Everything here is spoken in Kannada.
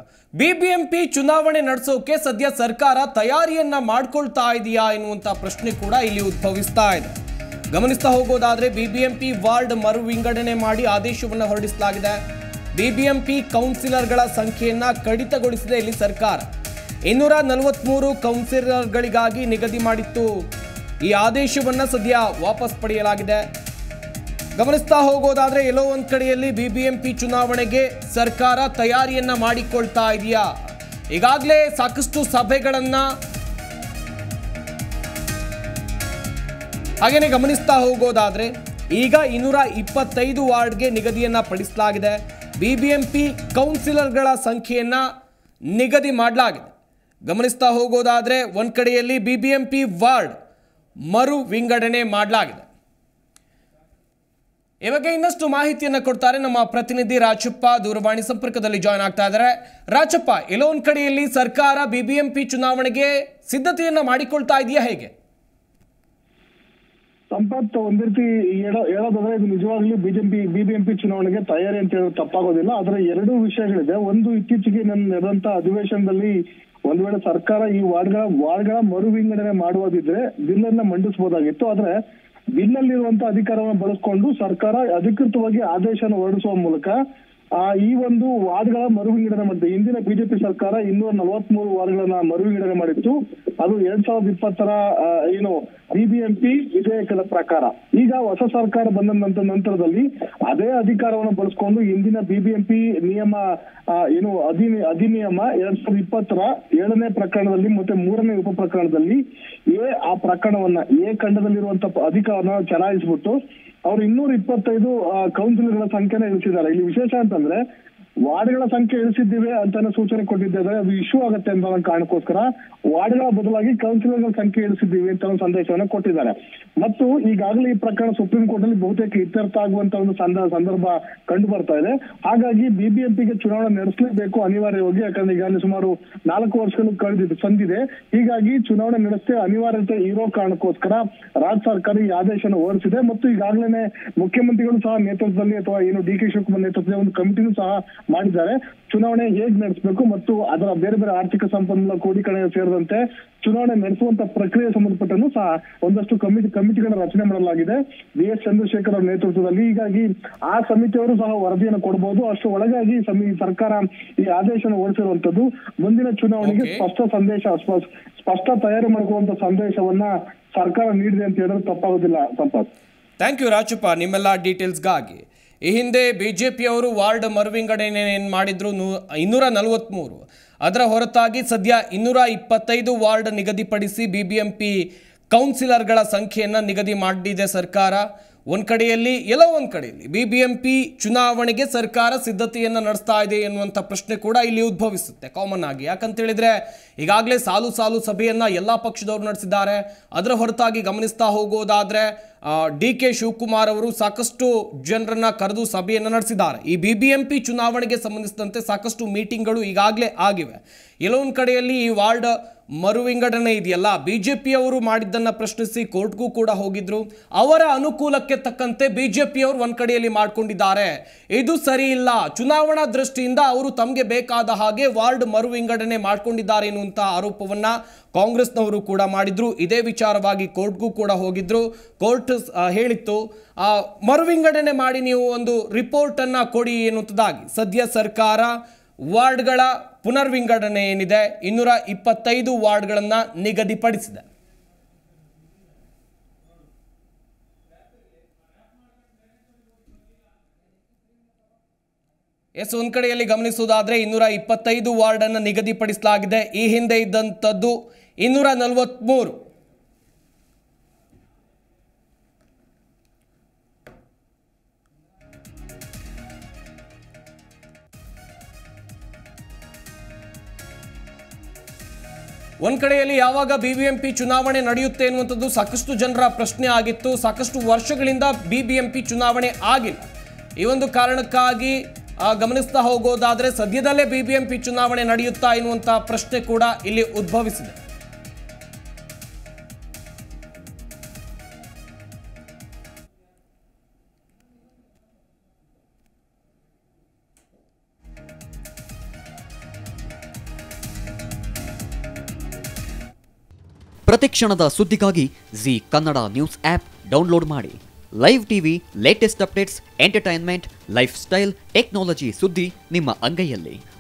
ಬಿಬಿಎಂಪಿ ಚುನಾವಣೆ ನಡೆಸೋಕೆ ಸದ್ಯ ಸರ್ಕಾರ ತಯಾರಿಯನ್ನ ಮಾಡ್ಕೊಳ್ತಾ ಇದೆಯಾ ಎನ್ನುವಂತ ಪ್ರಶ್ನೆ ಕೂಡ ಇಲ್ಲಿ ಉದ್ಭವಿಸ್ತಾ ಇದೆ ಗಮನಿಸ್ತಾ ಹೋಗೋದಾದ್ರೆ ಬಿಬಿಎಂಪಿ ವಾರ್ಡ್ ಮರು ವಿಂಗಡಣೆ ಮಾಡಿ ಆದೇಶವನ್ನು ಹೊರಡಿಸಲಾಗಿದೆ ಬಿಬಿಎಂಪಿ ಕೌನ್ಸಿಲರ್ಗಳ ಸಂಖ್ಯೆಯನ್ನ ಕಡಿತಗೊಳಿಸಿದೆ ಇಲ್ಲಿ ಸರ್ಕಾರ ಇನ್ನೂರ ನಲವತ್ಮೂರು ಕೌನ್ಸಿಲರ್ಗಳಿಗಾಗಿ ನಿಗದಿ ಮಾಡಿತ್ತು ಈ ಆದೇಶವನ್ನ ಸದ್ಯ ವಾಪಸ್ ಪಡೆಯಲಾಗಿದೆ ಗಮನಿಸ್ತಾ ಹೋಗೋದಾದ್ರೆ ಎಲ್ಲೋ ಒಂದ್ ಕಡೆಯಲ್ಲಿ ಬಿಬಿಎಂಪಿ ಚುನಾವಣೆಗೆ ಸರ್ಕಾರ ತಯಾರಿಯನ್ನ ಮಾಡಿಕೊಳ್ತಾ ಇದೆಯಾ ಈಗಾಗಲೇ ಸಾಕಷ್ಟು ಸಭೆಗಳನ್ನ ಹಾಗೇನೆ ಗಮನಿಸ್ತಾ ಹೋಗೋದಾದ್ರೆ ಈಗ ಇನ್ನೂರ ಇಪ್ಪತ್ತೈದು ವಾರ್ಡ್ಗೆ ನಿಗದಿಯನ್ನ ಪಡಿಸಲಾಗಿದೆ ಬಿಬಿಎಂಪಿ ಕೌನ್ಸಿಲರ್ಗಳ ಸಂಖ್ಯೆಯನ್ನ ನಿಗದಿ ಮಾಡಲಾಗಿದೆ ಗಮನಿಸ್ತಾ ಹೋಗೋದಾದ್ರೆ ಒಂದ್ ಕಡೆಯಲ್ಲಿ ಬಿಬಿಎಂಪಿ ವಾರ್ಡ್ ಮರು ವಿಂಗಡಣೆ ಮಾಡಲಾಗಿದೆ ಈ ಬಗ್ಗೆ ಇನ್ನಷ್ಟು ಮಾಹಿತಿಯನ್ನು ಕೊಡ್ತಾರೆ ನಮ್ಮ ಪ್ರತಿನಿಧಿ ರಾಜಪ್ಪ ದೂರವಾಣಿ ಸಂಪರ್ಕದಲ್ಲಿ ಜಾಯ್ನ್ ಆಗ್ತಾ ಇದ್ದಾರೆ ರಾಜಪ್ಪ ಎಲ್ಲೋ ಒಂದ್ ಕಡೆಯಲ್ಲಿ ಸರ್ಕಾರ ಬಿಬಿಎಂಪಿ ಚುನಾವಣೆಗೆ ಸಿದ್ಧತೆಯನ್ನ ಮಾಡಿಕೊಳ್ತಾ ಇದೆಯಾ ಹೇಗೆ ಸಂಪತ್ ಒಂದ್ ರೀತಿ ಹೇಳೋ ಹೇಳೋದಾದ್ರೆ ಇದು ನಿಜವಾಗ್ಲೂ ಬಿಜೆಪಿ ಬಿಬಿಎಂಪಿ ಚುನಾವಣೆಗೆ ತಯಾರಿ ಅಂತ ಹೇಳೋದು ತಪ್ಪಾಗೋದಿಲ್ಲ ಆದ್ರೆ ಎರಡು ವಿಷಯಗಳಿದೆ ಒಂದು ಇತ್ತೀಚೆಗೆ ನನ್ನ ನಡೆದಂತ ಅಧಿವೇಶನದಲ್ಲಿ ಒಂದ್ ವೇಳೆ ಸರ್ಕಾರ ಈ ವಾರ್ಡ್ಗಳ ವಾರ್ಡ್ಗಳ ಮರು ವಿಂಗಡಣೆ ಮಾಡುವುದಿದ್ರೆ ಬಿಲ್ ಅನ್ನ ಮಂಡಿಸಬಹುದಾಗಿತ್ತು ಆದ್ರೆ ಬಿಲ್ ಅಲ್ಲಿರುವಂತ ಅಧಿಕಾರವನ್ನು ಬಳಸ್ಕೊಂಡು ಸರ್ಕಾರ ಅಧಿಕೃತವಾಗಿ ಆದೇಶನ ಹೊರಡಿಸುವ ಮೂಲಕ ಆ ಈ ಒಂದು ವಾರ್ಡ್ಗಳ ಮರು ವಿಂಗಡಣೆ ಮಾಡಿದೆ ಹಿಂದಿನ ಬಿಜೆಪಿ ಸರ್ಕಾರ ಇನ್ನೂರ ನಲವತ್ಮೂರು ವಾರ್ಡ್ಗಳನ್ನ ಮರು ವಿಂಗಡಣೆ ಮಾಡಿತ್ತು ಅದು ಎರಡ್ ಸಾವಿರದ ಇಪ್ಪತ್ತರ ಆ, ಏನು ಬಿಬಿಎಂಪಿ ವಿಧೇಯಕದ ಪ್ರಕಾರ ಈಗ ಹೊಸ ಸರ್ಕಾರ ಬಂದ ನಂತರ ನಂತರದಲ್ಲಿ ಅದೇ ಅಧಿಕಾರವನ್ನು ಬಳಸಿಕೊಂಡು ಹಿಂದಿನ ಬಿಬಿಎಂಪಿ ನಿಯಮ ಆ, ಏನು ಅಧಿನಿ ಅಧಿನಿಯಮ ಎರಡ್ ಸಾವಿರದ ಇಪ್ಪತ್ತರ ಏಳನೇ ಪ್ರಕರಣದಲ್ಲಿ ಮತ್ತೆ ಮೂರನೇ ಉಪ ಪ್ರಕರಣದಲ್ಲಿ ಎ ಆ ಪ್ರಕರಣವನ್ನ ಎ ಖಂಡದಲ್ಲಿರುವಂತ ಪ- ಅಧಿಕಾರನ ಚಲಾಯಿಸ್ಬಿಟ್ಟು ಅವ್ರು ಇನ್ನೂರ ಇಪ್ಪತ್ತೈದು ಕೌನ್ಸಿಲರ್ಗಳ ಸಂಖ್ಯೆನ ಇಳಿಸಿದ್ದಾರೆ ಇಲ್ಲಿ ವಿಶೇಷ ಅಂತಂದ್ರೆ ವಾರ್ಡ್ಗಳ ಸಂಖ್ಯೆ ಇಳಿಸಿದ್ದೀವಿ ಅಂತಾನೆ ಸೂಚನೆ ಕೊಟ್ಟಿದ್ದೇವೆ ಅದು ಇಶ್ಯೂ ಆಗುತ್ತೆ ಅಂತ ಅನ್ನೋ ಕಾರಣಕ್ಕೋಸ್ಕರ ವಾರ್ಡ್ಗಳ ಬದಲಾಗಿ ಕೌನ್ಸಿಲರ್ಗಳ ಸಂಖ್ಯೆ ಇಳಿಸಿದ್ದೀವಿ ಅಂತ ಒಂದು ಸಂದೇಶವನ್ನ ಕೊಟ್ಟಿದ್ದಾರೆ ಮತ್ತು ಈಗಾಗಲೇ ಈ ಪ್ರಕರಣ ಸುಪ್ರೀಂ ಕೋರ್ಟ್ ಅಲ್ಲಿ ಬಹುತೇಕ ಇತ್ಯರ್ಥ ಆಗುವಂತ ಒಂದು ಸಂದ- ಸಂದರ್ಭ ಕಂಡು ಬರ್ತಾ ಇದೆ ಹಾಗಾಗಿ ಬಿಬಿಎಂಪಿಗೆ ಚುನಾವಣೆ ನಡೆಸಲೇಬೇಕು ಅನಿವಾರ್ಯವಾಗಿ ಯಾಕಂದ್ರೆ ಈಗಾಗಲೇ ಸುಮಾರು ನಾಲ್ಕು ವರ್ಷಗಳು ಕಳೆದಿದೆ ಸಂದಿದೆ ಹೀಗಾಗಿ ಚುನಾವಣೆ ನಡೆಸದೆ ಅನಿವಾರ್ಯತೆ ಇರೋ ಕಾರಣಕ್ಕೋಸ್ಕರ ರಾಜ್ಯ ಸರ್ಕಾರ ಈ ಆದೇಶನ ಹೊರಡಿಸಿದೆ ಮತ್ತು ಈಗಾಗಲೇ ಮುಖ್ಯಮಂತ್ರಿಗಳು ಸಹ ನೇತೃತ್ವದಲ್ಲಿ ಅಥವಾ ಏನು ಡಿ ಕೆ ಶಿವಕುಮಾರ್ ನೇತೃತ್ವದಲ್ಲಿ ಒಂದು ಕಮಿಟಿನೂ ಸಹ ಮಾಡಿದ್ದಾರೆ ಚುನಾವಣೆ ಹೇಗ್ ನಡೆಸಬೇಕು ಮತ್ತು ಅದರ ಬೇರೆ ಬೇರೆ ಆರ್ಥಿಕ ಸಂಪನ್ಮೂಲ ಕ್ರೋಢೀಕರಣ ಸೇರಿದಂತೆ ಚುನಾವಣೆ ನಡೆಸುವಂತ ಪ್ರಕ್ರಿಯೆ ಸಂಬಂಧಪಟ್ಟನ್ನು ಸಹ ಒಂದಷ್ಟು ಕಮಿಟಿ ಕಮಿಟಿಗಳ ರಚನೆ ಮಾಡಲಾಗಿದೆ ಬಿ ಎಸ್ ಚಂದ್ರಶೇಖರ್ ಅವರ ನೇತೃತ್ವದಲ್ಲಿ ಹೀಗಾಗಿ ಆ ಸಮಿತಿಯವರು ಸಹ ವರದಿಯನ್ನು ಕೊಡಬಹುದು ಅಷ್ಟು ಒಳಗಾಗಿ ಸಮಿ ಸರ್ಕಾರ ಈ ಆದೇಶನ ಹೊರಡಿಸಿರುವಂತದ್ದು ಮುಂದಿನ ಚುನಾವಣೆಗೆ Okay. ಸ್ಪಷ್ಟ ಸಂದೇಶ ಸ್ಪ- ಸ್ಪಷ್ಟ ತಯಾರಿ ಮಾಡ್ಕೊಳ್ಳುವಂತ ಸಂದೇಶವನ್ನ ಸರ್ಕಾರ ನೀಡಿದೆ ಅಂತ ಹೇಳಿದ್ರೆ ತಪ್ಪಾಗೋದಿಲ್ಲ ಸಂಪತ್ ಥ್ಯಾಂಕ್ ಯು ರಾಜಪ್ಪ ನಿಮ್ಮೆಲ್ಲ ಡೀಟೇಲ್ಸ್ಗಾಗಿ ಈ ಹಿಂದೆ ಬಿ ಜೆ ಪಿಯವರು ವಾರ್ಡ್ ಮರುವಿಂಗಡಣೆ ಏನು ಮಾಡಿದ್ರು ನೂ ಇನ್ನೂರ ನಲವತ್ತ್ಮೂರು ಅದರ ಹೊರತಾಗಿ ಸದ್ಯ ಇನ್ನೂರ ಇಪ್ಪತ್ತೈದು ವಾರ್ಡ್ ನಿಗದಿಪಡಿಸಿ ಬಿ ಬಿ ಎಂ ಪಿ ಕೌನ್ಸಿಲರ್ಗಳ ಸಂಖ್ಯೆಯನ್ನು ನಿಗದಿ ಮಾಡಿದೆ ಸರ್ಕಾರ ಒಂದು ಕಡೆಯಲ್ಲಿ ಎಲ್ಲೋ ಒಂದು ಕಡೆಯಲ್ಲಿ ಬಿ ಬಿ ಎಂ ಪಿ ಚುನಾವಣೆಗೆ ಸರ್ಕಾರ ಸಿದ್ಧತೆಯನ್ನು ನಡೆಸ್ತಾ ಇದೆ ಎನ್ನುವಂಥ ಪ್ರಶ್ನೆ ಕೂಡ ಇಲ್ಲಿ ಉದ್ಭವಿಸುತ್ತೆ ಕಾಮನ್ ಆಗಿ ಯಾಕಂತೇಳಿದ್ರೆ ಈಗಾಗಲೇ ಸಾಲು ಸಾಲು ಸಭೆಯನ್ನು ಎಲ್ಲ ಪಕ್ಷದವರು ನಡೆಸಿದ್ದಾರೆ ಅದರ ಹೊರತಾಗಿ ಗಮನಿಸ್ತಾ ಹೋಗೋದಾದ್ರೆ ಡಿ ಕೆ ಶಿವಕುಮಾರ್ ಅವರು ಸಾಕಷ್ಟು ಜನರನ್ನ ಕರೆದು ಸಭೆಯನ್ನು ನಡೆಸಿದ್ದಾರೆ ಈ ಬಿ ಬಿ ಎಂ ಪಿ ಚುನಾವಣೆಗೆ ಸಂಬಂಧಿಸಿದಂತೆ ಸಾಕಷ್ಟು ಮೀಟಿಂಗ್ಗಳು ಈಗಾಗಲೇ ಆಗಿವೆ ಎಲ್ಲೊಂದು ಕಡೆಯಲ್ಲಿ ಈ ವಾರ್ಡ್ ಮರು ವಿಂಗಡಣೆ ಇದೆಯಲ್ಲ ಬಿ ಜೆ ಪಿಯವರು ಮಾಡಿದ್ದನ್ನು ಪ್ರಶ್ನಿಸಿ ಕೋರ್ಟ್ಗೂ ಕೂಡ ಹೋಗಿದ್ರು ಅವರ ಅನುಕೂಲಕ್ಕೆ ತಕ್ಕಂತೆ ಬಿ ಜೆ ಪಿಯವರು ಒಂದು ಕಡೆಯಲ್ಲಿ ಮಾಡ್ಕೊಂಡಿದ್ದಾರೆ ಇದು ಸರಿ ಇಲ್ಲ ಚುನಾವಣಾ ದೃಷ್ಟಿಯಿಂದ ಅವರು ತಮಗೆ ಬೇಕಾದ ಹಾಗೆ ವಾರ್ಡ್ ಮರು ವಿಂಗಡಣೆ ಮಾಡ್ಕೊಂಡಿದ್ದಾರೆ ಎನ್ನುವಂಥ ಆರೋಪವನ್ನ ಕಾಂಗ್ರೆಸ್ನವರು ಕೂಡ ಮಾಡಿದ್ರು ಇದೇ ವಿಚಾರವಾಗಿ ಕೋರ್ಟ್ಗೂ ಕೂಡ ಹೋಗಿದ್ರು ಕೋರ್ಟ್ ಆ, ಹೇಳಿತ್ತು ಆ, ಮರು ವಿಂಗಡಣೆ ಮಾಡಿ ನೀವು ಒಂದು ರಿಪೋರ್ಟ್ ಅನ್ನ ಕೊಡಿ ಎನ್ನುವಂಥದ್ದಾಗಿ ಸದ್ಯ ಸರ್ಕಾರ ವಾರ್ಡ್ಗಳ ಪುನರ್ವಿಂಗಡಣೆ ಏನಿದೆ ಇನ್ನೂರ ಇಪ್ಪತ್ತೈದು ವಾರ್ಡ್ಗಳನ್ನು ನಿಗದಿಪಡಿಸಿದೆ ಎಸ್ ಒಂದ್ ಕಡೆಯಲ್ಲಿ ಗಮನಿಸುವುದಾದ್ರೆ ಇನ್ನೂರ ಇಪ್ಪತ್ತೈದು ವಾರ್ಡ್ ಅನ್ನು ನಿಗದಿಪಡಿಸಲಾಗಿದೆ ಈ ಹಿಂದೆ ಇದ್ದಂಥದ್ದು ಇನ್ನೂರ ನಲವತ್ಮೂರು ಒಂದ್ ಕಡೆಯಲ್ಲಿ ಯಾವಾಗ ಬಿಬಿಎಂಪಿ ಚುನಾವಣೆ ನಡೆಯುತ್ತೆ ಎನ್ನುವಂಥದ್ದು ಸಾಕಷ್ಟು ಜನರ ಪ್ರಶ್ನೆ ಆಗಿತ್ತು ಸಾಕಷ್ಟು ವರ್ಷಗಳಿಂದ ಬಿಬಿಎಂಪಿ ಚುನಾವಣೆ ಆಗಿಲ್ಲ ಈ ಒಂದು ಕಾರಣಕ್ಕಾಗಿ ಆ, ಗಮನಿಸ್ತಾ ಹೋಗೋದಾದ್ರೆ ಸದ್ಯದಲ್ಲೇ ಬಿಬಿಎಂಪಿ ಚುನಾವಣೆ ನಡೆಯುತ್ತಾ ಎನ್ನುವಂಥ ಪ್ರಶ್ನೆ ಕೂಡ ಇಲ್ಲಿ ಉದ್ಭವಿಸಿದೆ ಪ್ರತಿಕ್ಷಣದ ಸುದ್ದಿಗಾಗಿ Zee Kannada news app download ಮಾಡಿ live TV latest updates entertainment lifestyle technology ಸುದ್ದಿ ನಿಮ್ಮ ಅಂಗೈಯಲ್ಲಿ